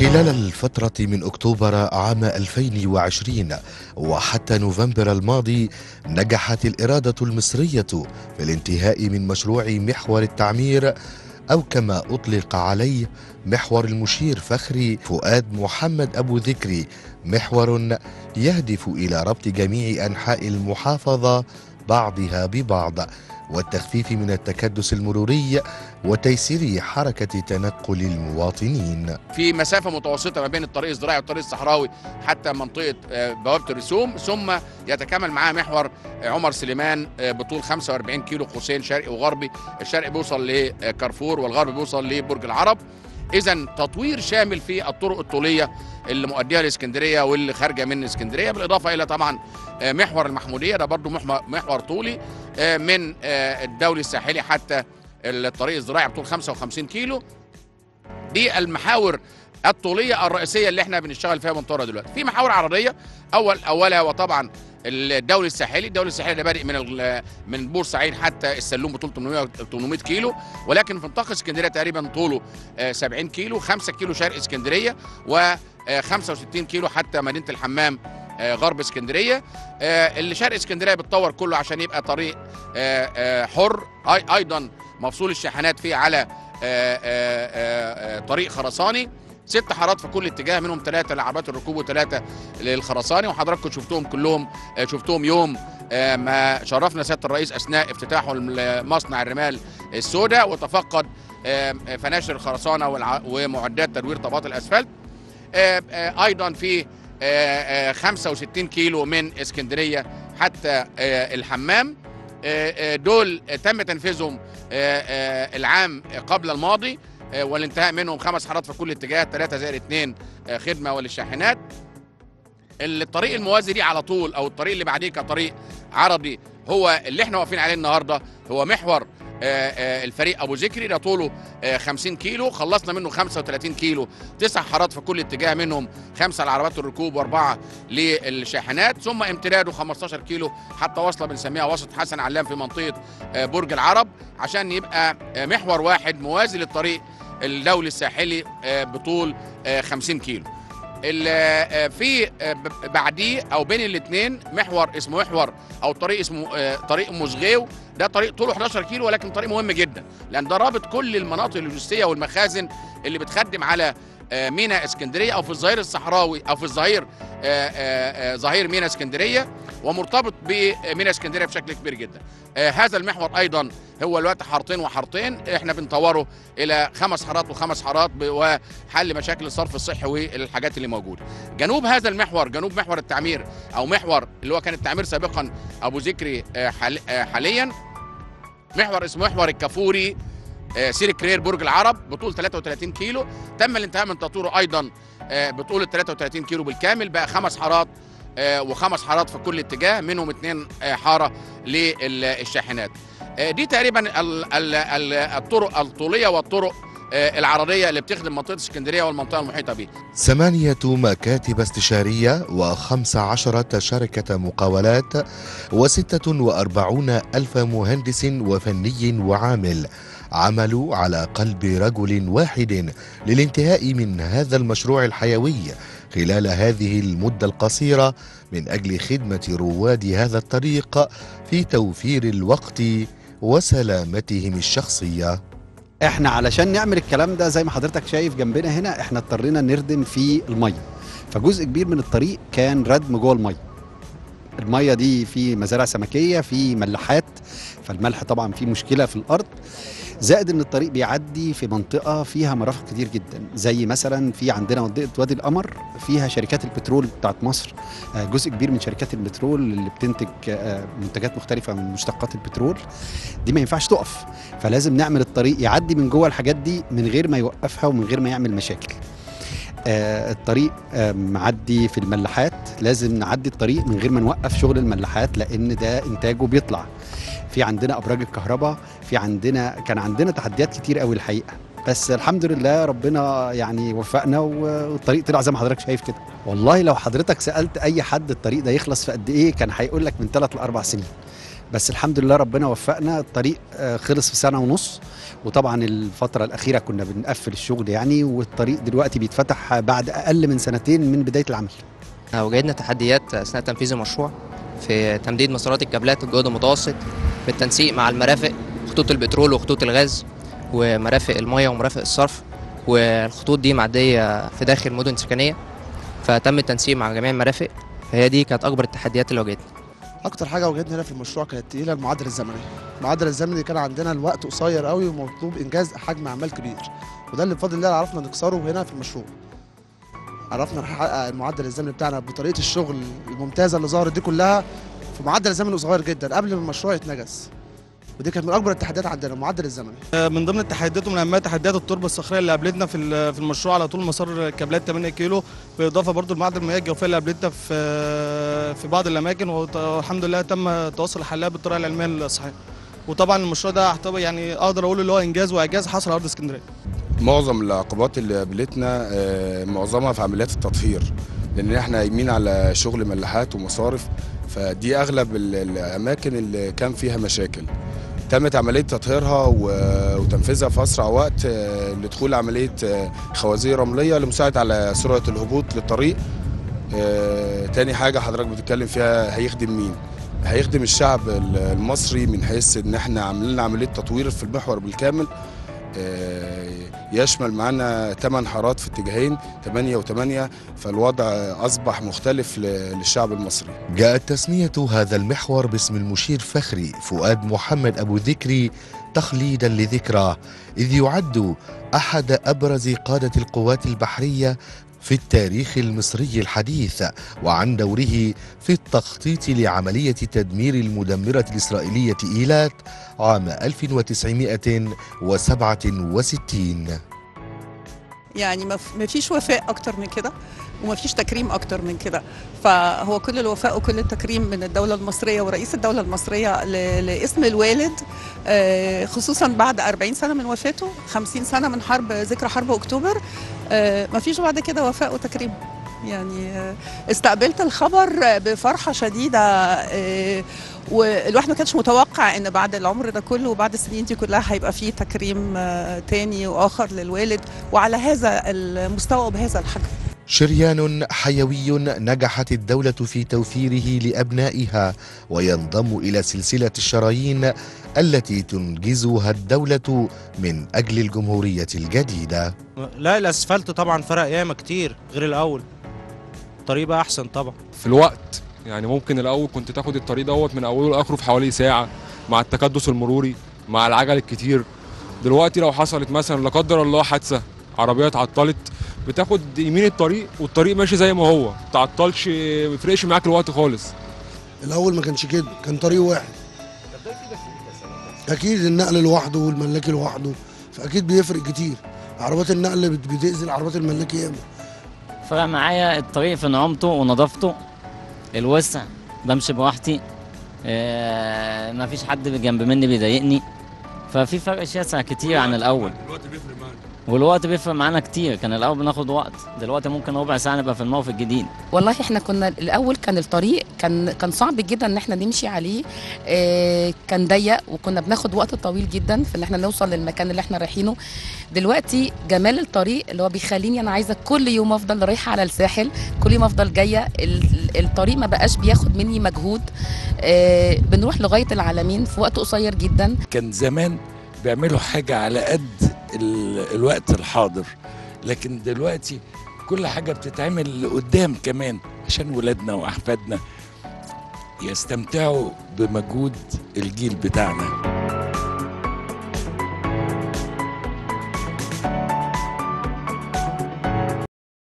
خلال الفترة من أكتوبر عام 2020 وحتى نوفمبر الماضي نجحت الإرادة المصرية في الانتهاء من مشروع محور التعمير أو كما أطلق عليه محور المشير فخري فؤاد محمد أبو ذكري محور يهدف إلى ربط جميع أنحاء المحافظة بعضها ببعض والتخفيف من التكدس المروري وتيسير حركة تنقل المواطنين في مسافة متوسطة ما بين الطريق الزراعي والطريق الصحراوي حتى منطقة آه، بوابة الرسوم ثم يتكامل معاه محور آه، عمر سليمان آه، بطول 45 كيلو قوسين شرقي وغربي الشرقي بيوصل لكارفور والغربي بيوصل لبرج العرب اذا تطوير شامل في الطرق الطوليه اللي مؤديها لاسكندريه واللي خارجه من اسكندريه بالاضافه الى طبعا آه، محور المحموديه ده برضو محور- محور طولي آه، من آه، الدولي الساحلي حتى الطريق الزراعي بطول 55 كيلو دي المحاور الطوليه الرئيسيه اللي احنا بنشتغل فيها منطقه دلوقتي في محاور عرضيه اول اولها وطبعا الدولي الساحلي الدولي الساحلي ده بادئ من ال- من بورسعيد حتى السلوم بطول 800 800 كيلو ولكن في نطاق اسكندريه تقريبا طوله آه، 70 كيلو 5 كيلو شرق اسكندريه و آه، 65 كيلو حتى مدينه الحمام آه، غرب اسكندريه آه، اللي شرق اسكندريه بتطور كله عشان يبقى طريق آه، آه، حر أي- ايضا مفصول الشاحنات فيه على آه، آه، آه، آه، طريق خرساني ست حارات في كل اتجاه منهم ثلاثه لعربات الركوب وثلاثه للخرساني وحضراتكم شفتوهم كلهم آه، شفتوهم يوم آه، ما شرفنا سياده الرئيس اثناء افتتاحه مصنع الرمال السوداء وتفقد آه، فناشر الخرسانه والع- ومعدات تدوير طبقات الاسفلت آه، آه، ايضا في آه، آه، 65 كيلو من اسكندريه حتى آه، الحمام آه، آه، دول آه، تم تنفيذهم آه، آه، العام قبل الماضي آه، والانتهاء منهم خمس حارات في كل اتجاه ثلاثة زائد اثنين آه، خدمة وللشاحنات الطريق الموازي ليه على طول او الطريق اللي بعديه كطريق عرضي هو اللي احنا واقفين عليه النهارده هو محور آه، آه، الفريق ابو ذكري ده طوله آه، 50 كيلو خلصنا منه 35 كيلو تسع حارات في كل اتجاه منهم خمسه لعربات الركوب واربعه للشاحنات ثم امتداده 15 كيلو حتى وصله بنسميها وسط حسن علام في منطقه آه، برج العرب عشان يبقى آه، محور واحد موازي للطريق الدولي الساحلي آه، بطول آه، 50 كيلو ال- آه، في آه، ب- بعديه او بين الاثنين محور اسمه محور او طريق اسمه آه، طريق مشغيو ده طريق طوله 11 كيلو ولكن طريق مهم جدا لان ده رابط كل المناطق اللوجستيه والمخازن اللي بتخدم على آه، ميناء اسكندريه او في الظهير الصحراوي او في الظهير آه، آه، آه، ظهير ميناء اسكندريه ومرتبط بميناء اسكندريه بشكل كبير جدا آه، هذا المحور ايضا هو الوقت حارتين وحارتين احنا بنطوره الى خمس حارات وخمس حارات ب- وحل مشاكل الصرف الصحي والحاجات اللي موجوده جنوب هذا المحور جنوب محور التعمير او محور اللي هو كان التعمير سابقا ابو ذكري آه، حال- آه، حاليا محور اسمه محور الكافوري آه، سيري كرير برج العرب بطول 33 كيلو تم الانتهاء من تطويره ايضا آه، بطول ال 33 كيلو بالكامل بقى خمس حارات آه، وخمس حارات في كل اتجاه منهم اثنين آه، حاره للشاحنات آه، دي تقريبا ال- ال- ال- الطرق الطوليه والطرق آه، العرضيه اللي بتخدم منطقه اسكندريه والمنطقه المحيطه بها ثمانية مكاتب استشارية وخمس عشرة شركة مقاولات وستة وأربعون ألف مهندس وفني وعامل عملوا على قلب رجل واحد للانتهاء من هذا المشروع الحيوي خلال هذه المدة القصيرة من أجل خدمة رواد هذا الطريق في توفير الوقت وسلامتهم الشخصيه احنا علشان نعمل الكلام ده زي ما حضرتك شايف جنبنا هنا احنا اضطرينا نردم في الميه فجزء كبير من الطريق كان ردم جوه الميه الميه دي في مزارع سمكيه في ملاحات فالملح طبعا فيه مشكله في الارض زائد ان الطريق بيعدي في منطقه فيها مرافق كتير جدا زي مثلا في عندنا منطقه وادي القمر فيها شركات البترول بتاعت مصر آه، جزء كبير من شركات البترول اللي بتنتج آه، منتجات مختلفه من مشتقات البترول دي ما ينفعش تقف فلازم نعمل الطريق يعدي من جوه الحاجات دي من غير ما يوقفها ومن غير ما يعمل مشاكل آه الطريق آه معدي في الملاحات لازم نعدي الطريق من غير ما نوقف شغل الملاحات لان ده انتاجه بيطلع في عندنا ابراج الكهرباء في عندنا كان عندنا تحديات كتير قوي الحقيقه بس الحمد لله ربنا يعني وفقنا و- والطريق طلع زي ما حضرتك شايف كده والله لو حضرتك سالت اي حد الطريق ده يخلص في قد ايه كان هيقول لك من ثلاث لاربع سنين بس الحمد لله ربنا وفقنا الطريق آه، خلص في سنه ونص وطبعا الفتره الاخيره كنا بنقفل الشغل يعني والطريق دلوقتي بيتفتح بعد اقل من سنتين من بدايه العمل واجهنا تحديات اثناء تنفيذ المشروع في تمديد مسارات الكابلات الجهد المتوسط بالتنسيق مع المرافق خطوط البترول وخطوط الغاز ومرافق المياه ومرافق الصرف والخطوط دي معديه في داخل مدن سكنيه فتم التنسيق مع جميع المرافق فهي دي كانت اكبر التحديات اللي واجهتنا اكتر حاجه واجهتنا هنا في المشروع كانت تقيله المعدل الزمني المعدل الزمني كان عندنا الوقت قصير قوي ومطلوب انجاز حجم اعمال كبير وده اللي بفضل الله عرفنا نكسره هنا في المشروع عرفنا نحقق المعدل الزمني بتاعنا بطريقه الشغل الممتازه اللي ظهرت دي كلها في معدل زمني صغير جدا قبل ما المشروع يتنجز ودي كانت من اكبر التحديات عندنا المعدل الزمني من ضمن التحديات ومن اهمها تحديات التربه الصخريه اللي قابلتنا في ال- في المشروع على طول مسار كابلات 8 كيلو بالاضافه برضو لمعدل المياه الجوفيه اللي قابلتنا في في بعض الاماكن والحمد لله تم توصل لحلها بالطريقه العلميه الصحيحه وطبعا المشروع ده اعتبر يعني اقدر اقول اللي هو انجاز واعجاز حصل على ارض اسكندريه معظم العقبات اللي قابلتنا آه، معظمها في عمليات التطهير لان احنا قايمين على شغل ملاحات ومصارف فدي اغلب ال- الاماكن اللي كان فيها مشاكل تمت عمليه تطهيرها و- وتنفيذها في اسرع وقت آه، لدخول عمليه آه، خوازيق رمليه لمساعده على سرعه الهبوط للطريق آه، تاني حاجه حضرتك بتتكلم فيها هيخدم مين هيخدم الشعب ال- المصري من حيث ان احنا عاملين عمليه تطوير في المحور بالكامل آه، يشمل معانا 8 حارات في اتجاهين 8 و8 فالوضع اصبح مختلف ل- للشعب المصري جاءت تسمية هذا المحور باسم المشير فخري فؤاد محمد أبو ذكري تخليدا لذكراه إذ يعد أحد أبرز قادة القوات البحرية في التاريخ المصري الحديث وعن دوره في التخطيط لعملية تدمير المدمرة الإسرائيلية إيلات عام 1967 يعني ما ف- ما فيش وفاء اكتر من كده وما فيش تكريم اكتر من كده فهو كل الوفاء وكل التكريم من الدوله المصريه ورئيس الدوله المصريه ل- لاسم الوالد آه، خصوصا بعد 40 سنه من وفاته 50 سنه من حرب ذكرى حرب اكتوبر آه، ما فيش بعد كده وفاء وتكريم يعني آه، استقبلت الخبر بفرحه شديده آه، والواحد ما كانش متوقع ان بعد العمر ده كله وبعد السنين دي كلها هيبقى فيه تكريم آه، تاني واخر للوالد وعلى هذا المستوى وبهذا الحجم شريان حيوي نجحت الدولة في توفيره لأبنائها وينضم إلى سلسلة الشرايين التي تنجزها الدولة من أجل الجمهورية الجديدة لا الاسفلت طبعا فرق ياما كتير غير الاول الطريق بقى احسن طبعا في الوقت يعني ممكن الاول كنت تاخد الطريق دوت من اوله لاخره في حوالي ساعه مع التكدس المروري مع العجل الكتير دلوقتي لو حصلت مثلا لا قدر الله حادثه عربيه اتعطلت بتاخد يمين الطريق والطريق ماشي زي ما هو تعطلش ما يفرقش معاك الوقت خالص الاول ما كانش كده كان طريق واحد اكيد النقل لوحده والملاكي لوحده فاكيد بيفرق كتير عربات النقل بت- بتأذي عربات الملاكي ياما فرق معايا الطريق في نعومته ونظافته الوسع بمشي براحتي آه، مفيش حد جنب مني بيضايقني ففي فرق شاسع كتير عن الاول والوقت بيفرق معانا كتير كان الاول بناخد وقت دلوقتي ممكن ربع ساعه نبقى في الموقف الجديد والله احنا كنا الاول كان الطريق كان كان صعب جدا ان احنا نمشي عليه آه، كان ضيق وكنا بناخد وقت طويل جدا في ان احنا نوصل للمكان اللي احنا رايحينه دلوقتي جمال الطريق اللي هو بيخليني انا عايزه كل يوم افضل رايحه على الساحل كل يوم افضل جايه ال- الطريق ما بقاش بياخد مني مجهود آه، بنروح لغايه العالمين في وقت قصير جدا كان زمان بيعملوا حاجة على قد ال- الوقت الحاضر لكن دلوقتي كل حاجة بتتعمل قدام كمان عشان ولادنا وأحفادنا يستمتعوا بمجهود الجيل بتاعنا